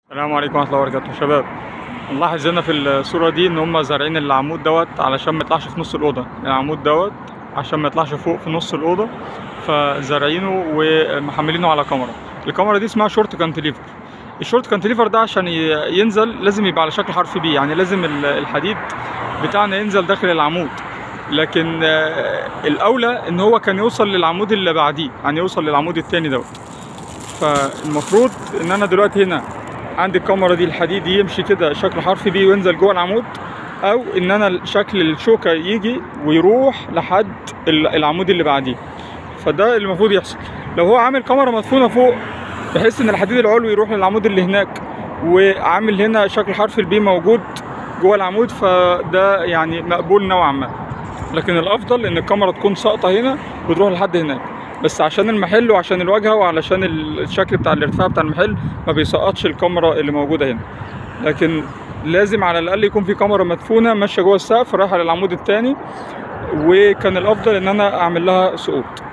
السلام عليكم ورحمه الله وبركاته شباب نلاحظ هنا في الصوره دي ان هم زارعين العمود دوت علشان ما يطلعش في نص الاوضه العمود دوت عشان ما يطلعش فوق في نص الاوضه فزارعينه ومحملينه على كاميرا الكاميرا دي اسمها شورت كانتليفر الشورت كانتليفر ده عشان ي- ينزل لازم يبقى على شكل حرف بي يعني لازم ال- الحديد بتاعنا ينزل داخل العمود لكن آه، الاولى ان هو كان يوصل للعمود اللي بعديه يعني يوصل للعمود التاني دوت فالمفروض ان انا دلوقتي هنا عندي الكاميرا دي الحديد يمشي كده شكل حرف بي وينزل جوه العمود او ان انا شكل الشوكه يجي ويروح لحد ال- العمود اللي بعديه فده اللي المفروض يحصل لو هو عامل كاميرا مدفونه فوق بحيث ان الحديد العلوي يروح للعمود اللي هناك وعامل هنا شكل حرف البي موجود جوه العمود فده يعني مقبول نوعا ما لكن الافضل ان الكاميرا تكون ساقطه هنا وتروح لحد هناك بس عشان المحل وعشان الواجهه وعلشان ال- الشكل بتاع الارتفاع بتاع المحل ما بيسقطش الكاميرا اللي موجوده هنا لكن لازم على الاقل يكون في كاميرا مدفونه ماشيه جوه السقف رايحه للعمود الثاني وكان الافضل ان انا اعمل لها سقوط